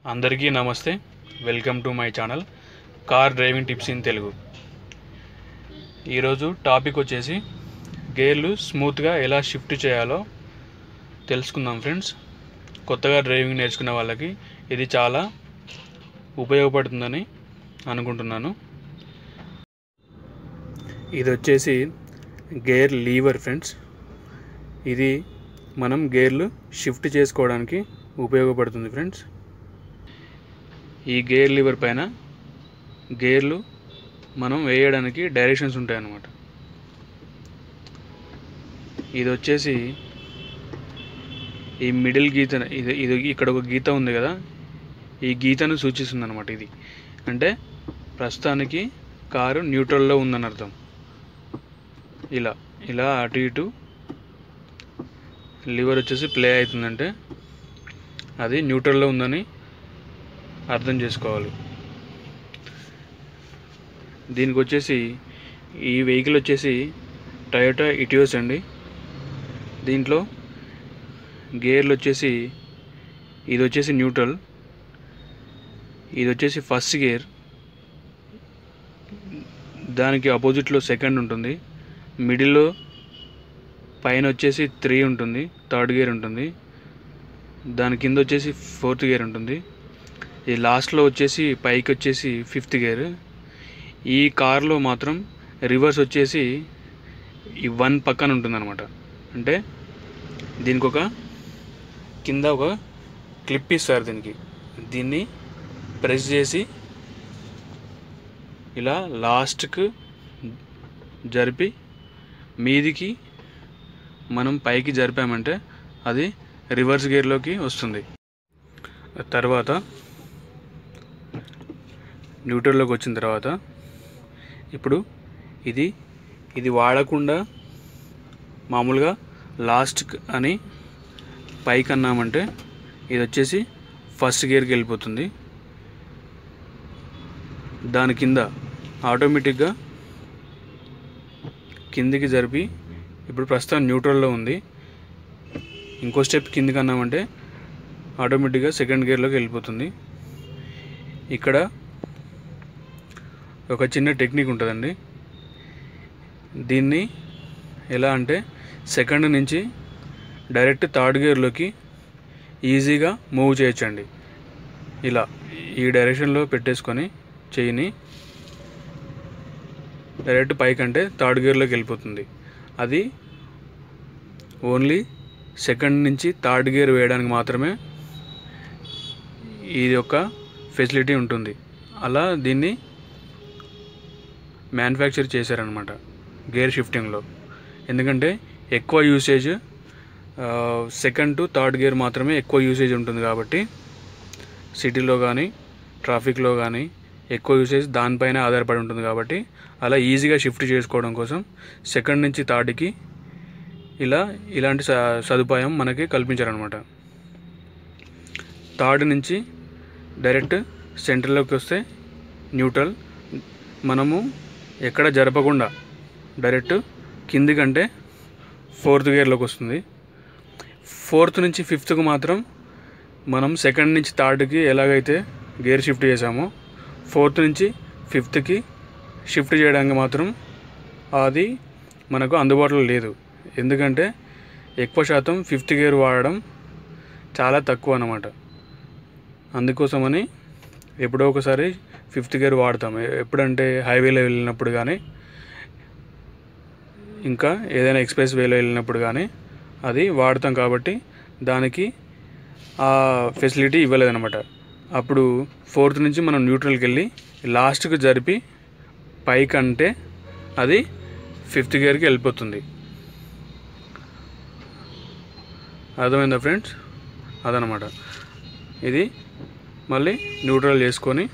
అందరికీ నమస్తే welcome to my channel car driving tips in Telugu ఈరోజు టాపిక్ వచ్చేసి గేర్లు స్మూత్గా ఎలా షిఫ్ట్ చేయాలో తెలుసుకుందాం ఫ్రెండ్స్ కొత్తగా డ్రైవింగ్ నేర్చుకునే వాళ్ళకి ఇది చాలా ఉపయోగపడుతుందని అనుకుంటున్నాను ఇది వచ్చేసి గేర్ లీవర్ ఫ్రెండ్స్ ఇది మనం గేర్లు షిఫ్ట్ చేసుకోవడానికి ఉపయోగపడుతుంది ఫ్రెండ్స్ ఈ గేర్ లివర్ పైన గేర్లు మనం వేయడానికి డైరెక్షన్స్ ఉంటాయన్నమాట ఇది వచ్చేసి ఈ మిడిల్ గీత ఇది ఇది ఇక్కడ ఒక గీత ఉంది కదా ఈ గీతను సూచిస్తుంది అనమాట ఇది అంటే ప్రస్తుతానికి కారు న్యూట్రల్లో ఉందని అర్థం ఇలా ఇలా అటు ఇటు లివర్ వచ్చేసి ప్లే అవుతుందంటే అది న్యూట్రల్లో ఉందని అర్థం చేసుకోవాలి దీనికి వచ్చేసి ఈ వెహికల్ వచ్చేసి టయోటా ఇటియోస్ అండి దీంట్లో గేర్లు వచ్చేసి ఇది వచ్చేసి న్యూట్రల్ ఇది వచ్చేసి ఫస్ట్ గేర్ దానికి ఆపోజిట్లో సెకండ్ ఉంటుంది మిడిల్లో పైన వచ్చేసి త్రీ ఉంటుంది థర్డ్ గేర్ ఉంటుంది దాని కింద వచ్చేసి ఫోర్త్ గేర్ ఉంటుంది ఈ లాస్ట్లో వచ్చేసి పైకి వచ్చేసి ఫిఫ్త్ గేర్ ఈ కార్లో మాత్రం రివర్స్ వచ్చేసి ఈ వన్ పక్కన ఉంటుందన్నమాట అంటే దీనికి ఒక కింద ఒక క్లిప్ ఇస్తారు దీనికి దీన్ని ప్రెస్ చేసి ఇలా లాస్ట్కు జరిపి మీదికి మనం పైకి జరిపామంటే అది రివర్స్ గేర్లోకి వస్తుంది తర్వాత న్యూట్రల్లోకి వచ్చిన తర్వాత ఇప్పుడు ఇది ఇది వాడకుండా మామూలుగా లాస్ట్ అని పైకి అన్నామంటే ఇది వచ్చేసి ఫస్ట్ గేర్కి వెళ్ళిపోతుంది దాని కింద ఆటోమేటిక్గా కిందికి జరిపి ఇప్పుడు ప్రస్తుతం న్యూట్రల్లో ఉంది ఇంకో స్టెప్ కిందికి అన్నామంటే ఆటోమేటిక్గా సెకండ్ గేర్లోకి వెళ్ళిపోతుంది ఇక్కడ ఒక చిన్న టెక్నిక్ ఉంటుందండి దీన్ని ఎలా అంటే సెకండ్ నుంచి డైరెక్ట్ థర్డ్ గేర్లోకి ఈజీగా మూవ్ చేయొచ్చండి ఇలా ఈ డైరెక్షన్లో పెట్టేసుకొని చెయ్యిని డైరెక్ట్ పైకి అంటే థర్డ్ గేర్లోకి వెళ్ళిపోతుంది అది ఓన్లీ సెకండ్ నుంచి థర్డ్ గేర్ వేయడానికి మాత్రమే ఇది యొక్క ఫెసిలిటీ ఉంటుంది అలా దీన్ని మ్యానుఫ్యాక్చర్ చేశారనమాట గేర్ షిఫ్టింగ్లో ఎందుకంటే ఎక్కువ usage second to third gear మాత్రమే ఎక్కువ యూసేజ్ ఉంటుంది కాబట్టి సిటీలో కానీ ట్రాఫిక్లో కానీ ఎక్కువ యూసేజ్ దానిపైన ఆధారపడి ఉంటుంది కాబట్టి అలా ఈజీగా షిఫ్ట్ చేసుకోవడం కోసం సెకండ్ నుంచి థర్డ్కి ఇలా ఇలాంటి స సదుపాయం మనకి కల్పించారనమాట థర్డ్ నుంచి డైరెక్ట్ సెంటర్లోకి వస్తే న్యూట్రల్ మనము ఎక్కడ జరపకుండా డైరెక్ట్ కింది కంటే ఫోర్త్ గేర్లోకి వస్తుంది ఫోర్త్ నుంచి ఫిఫ్త్కు మాత్రం మనం సెకండ్ నుంచి థర్డ్కి ఎలాగైతే గేర్ షిఫ్ట్ చేసామో ఫోర్త్ నుంచి ఫిఫ్త్కి షిఫ్ట్ చేయడానికి మాత్రం అది మనకు అందుబాటులో లేదు ఎందుకంటే ఎక్కువ శాతం ఫిఫ్త్ గేర్ వాడడం చాలా తక్కువ అన్నమాట అందుకోసమని ఎప్పుడో ఒకసారి ఫిఫ్త్ గేర్ వాడతాం ఎప్పుడంటే హైవేలో వెళ్ళినప్పుడు కానీ ఇంకా ఏదైనా ఎక్స్ప్రెస్ వేలో వెళ్ళినప్పుడు కానీ అది వాడతాం కాబట్టి దానికి ఆ ఫెసిలిటీ ఇవ్వలేదన్నమాట అప్పుడు ఫోర్త్ నుంచి మనం న్యూట్రల్కి వెళ్ళి లాస్ట్కి జరిపి పైకి అంటే అది ఫిఫ్త్ గేర్కి వెళ్ళిపోతుంది అర్థమైందా ఫ్రెండ్స్ అదనమాట ఇది మళ్ళీ న్యూట్రల్ చేసుకొని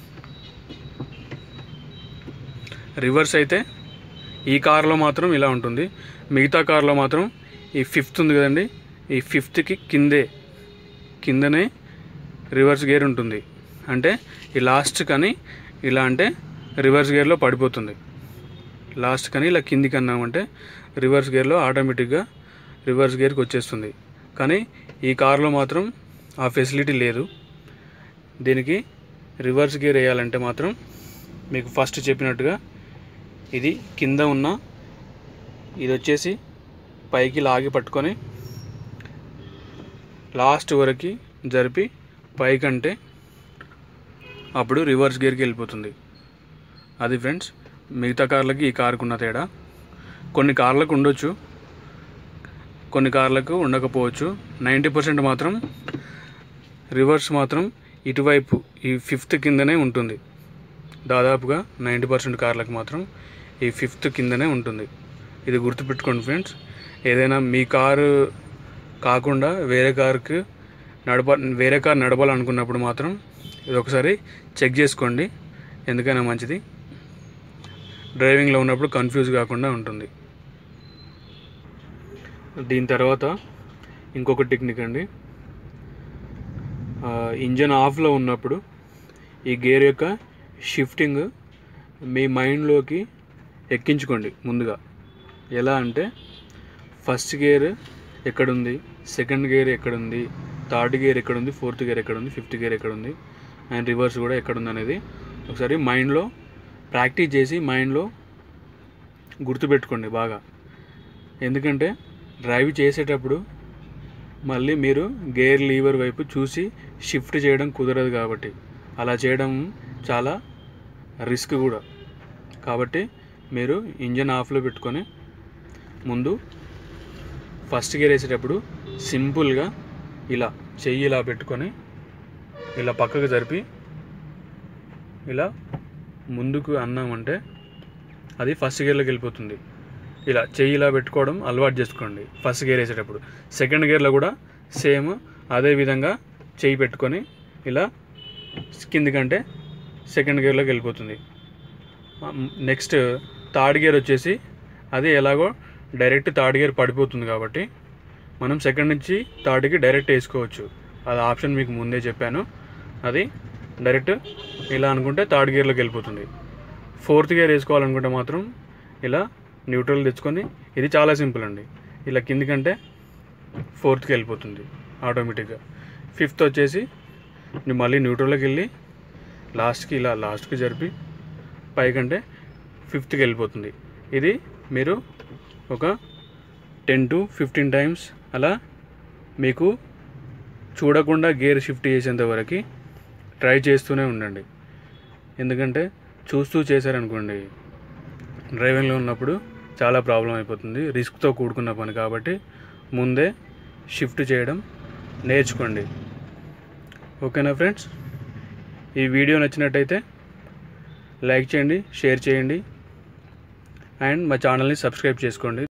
రివర్స్ అయితే ఈ కార్లో మాత్రం ఇలా ఉంటుంది మిగతా కార్లో మాత్రం ఈ ఫిఫ్త్ ఉంది కదండి ఈ ఫిఫ్త్కి కిందే కిందనే రివర్స్ గేర్ ఉంటుంది అంటే ఈ లాస్ట్ కానీ ఇలా అంటే రివర్స్ గేర్లో పడిపోతుంది లాస్ట్ కానీ ఇలా కిందికి అన్నామంటే రివర్స్ గేర్లో ఆటోమేటిక్గా రివర్స్ గేర్కి వచ్చేస్తుంది కానీ ఈ కార్లో మాత్రం ఆ ఫెసిలిటీ లేదు దీనికి రివర్స్ గేర్ వేయాలంటే మాత్రం మీకు ఫస్ట్ చెప్పినట్టుగా ఇది కింద ఉన్న ఇది వచ్చేసి పైకి లాగి పట్టుకొని లాస్ట్ వరకు జరిపి పైకంటే అప్పుడు రివర్స్ గేర్కి వెళ్ళిపోతుంది అది ఫ్రెండ్స్ మిగతా కార్లకి ఈ కార్కు ఉన్న తేడా కొన్ని కార్లకు ఉండొచ్చు కొన్ని కార్లకు ఉండకపోవచ్చు నైంటీ పర్సెంట్ మాత్రం రివర్స్ మాత్రం ఇటువైపు ఈ ఫిఫ్త్ కిందనే ఉంటుంది దాదాపుగా నైంటీ పర్సెంట్ కార్లకు మాత్రం ఈ ఫిఫ్త్ కిందనే ఉంటుంది ఇది గుర్తుపెట్టుకోండి ఫ్రెండ్స్ ఏదైనా మీ కారు కాకుండా వేరే కార్కి నడప వేరే కార్ నడపాలనుకున్నప్పుడు మాత్రం ఇది ఒకసారి చెక్ చేసుకోండి ఎందుకైనా మంచిది డ్రైవింగ్లో ఉన్నప్పుడు కన్ఫ్యూజ్ కాకుండా ఉంటుంది దీని తర్వాత ఇంకొక టెక్నిక్ అండి ఇంజన్ ఆఫ్లో ఉన్నప్పుడు ఈ గేర్ యొక్క షిఫ్టింగ్ మీ మైండ్లోకి ఎక్కించుకోండి ముందుగా ఎలా అంటే ఫస్ట్ గేర్ ఎక్కడుంది సెకండ్ గేర్ ఎక్కడుంది థర్డ్ గేర్ ఎక్కడుంది ఫోర్త్ గేర్ ఎక్కడుంది ఫిఫ్త్ గేర్ ఎక్కడుంది అండ్ రివర్స్ కూడా ఎక్కడుంది అనేది ఒకసారి మైండ్లో ప్రాక్టీస్ చేసి మైండ్లో గుర్తుపెట్టుకోండి బాగా ఎందుకంటే డ్రైవ్ చేసేటప్పుడు మళ్ళీ మీరు గేర్ లీవర్ వైపు చూసి షిఫ్ట్ చేయడం కుదరదు కాబట్టి అలా చేయడం చాలా రిస్క్ కూడా కాబట్టి మీరు ఇంజన్ ఆఫ్లో పెట్టుకొని ముందు ఫస్ట్ గేర్ వేసేటప్పుడు సింపుల్గా ఇలా చెయ్యి ఇలా పెట్టుకొని ఇలా పక్కకు జరిపి ఇలా ముందుకు అన్నామంటే అది ఫస్ట్ గేర్లోకి వెళ్ళిపోతుంది ఇలా చెయ్యి ఇలా పెట్టుకోవడం అలవాటు చేసుకోండి ఫస్ట్ గేర్ వేసేటప్పుడు సెకండ్ గేర్లో కూడా సేమ్ అదే విధంగా చెయ్యి పెట్టుకొని ఇలా కిందికంటే సెకండ్ గేర్లోకి వెళ్ళిపోతుంది నెక్స్ట్ థర్డ్ గేర్ వచ్చేసి అది ఎలాగో డైరెక్ట్ థర్డ్ గేర్ పడిపోతుంది కాబట్టి మనం సెకండ్ నుంచి థర్డ్కి డైరెక్ట్ వేసుకోవచ్చు అది ఆప్షన్ మీకు ముందే చెప్పాను అది డైరెక్ట్ ఇలా అనుకుంటే థర్డ్ గేర్లోకి వెళ్ళిపోతుంది ఫోర్త్ గేర్ వేసుకోవాలనుకుంటే మాత్రం ఇలా న్యూట్రల్ తెచ్చుకొని ఇది చాలా సింపుల్ అండి ఇలా కిందికంటే ఫోర్త్కి వెళ్ళిపోతుంది ఆటోమేటిక్గా ఫిఫ్త్ వచ్చేసి నువ్వు మళ్ళీ న్యూట్రల్లోకి వెళ్ళి లాస్ట్కి ఇలా లాస్ట్కి జరిపి పైకంటే ఫిఫ్త్కి వెళ్ళిపోతుంది ఇది మీరు ఒక టెన్ టు ఫిఫ్టీన్ టైమ్స్ అలా మీకు చూడకుండా గేర్ షిఫ్ట్ చేసేంత వరకు ట్రై చేస్తూనే ఉండండి ఎందుకంటే చూస్తూ చేశారనుకోండి డ్రైవింగ్లో ఉన్నప్పుడు చాలా ప్రాబ్లం అయిపోతుంది రిస్క్తో కూడుకున్న పని కాబట్టి ముందే షిఫ్ట్ చేయడం నేర్చుకోండి ఓకేనా ఫ్రెండ్స్ ఈ వీడియో నచ్చినట్టయితే లైక్ చేయండి షేర్ చేయండి అండ్ మా ఛానల్ని సబ్స్క్రైబ్ చేసుకోండి